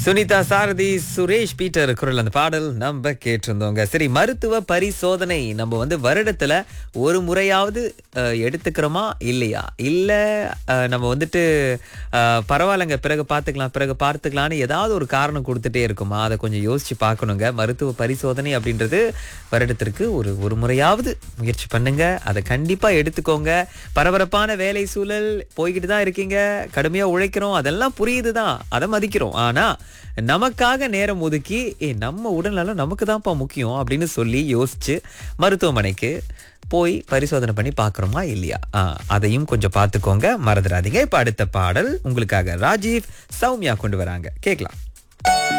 சுனிதா சாரதி Suresh Peter குரல் அந்த பாடல் நம்ம கேட்டிருந்தோங்க சரி மருத்துவ பரிசோதனை நம்ம வந்து வருடத்துல ஒரு முறையாவது அஹ், எடுத்துக்கிறோமா இல்லையா இல்ல அஹ், நம்ம வந்துட்டு அஹ், பரவாயில்லைங்க பிறகு பார்த்துக்கலாம் பிறகு பார்த்துக்கலாம்னு ஏதாவது ஒரு காரணம் கொடுத்துட்டே இருக்குமா அதை கொஞ்சம் யோசிச்சு பார்க்கணுங்க மருத்துவ பரிசோதனை அப்படின்றது வருடத்திற்கு ஒரு ஒரு முறையாவது முயற்சி பண்ணுங்க அதை கண்டிப்பா எடுத்துக்கோங்க பரபரப்பான வேலை சூழல் போய்கிட்டு தான் இருக்கீங்க கடுமையா உழைக்கிறோம் அதெல்லாம் புரியுது தான் அதை மதிக்கிறோம் ஆனா நமக்காக நேரம் ஒதுக்கி ஏ நம்ம உடல்நலம் நமக்கு தான்ப்பா முக்கியம் அப்படின்னு சொல்லி யோசிச்சு மருத்துவமனைக்கு போய் பரிசோதனை பண்ணி பார்க்குறோமா இல்லையா ஆ, அதையும் கொஞ்சம் பார்த்துக்கோங்க மறந்துடாதீங்க இப்போ அடுத்த பாடல் உங்களுக்காக ராஜீவ் சௌமியா கொண்டு வராங்க கேட்கலாம்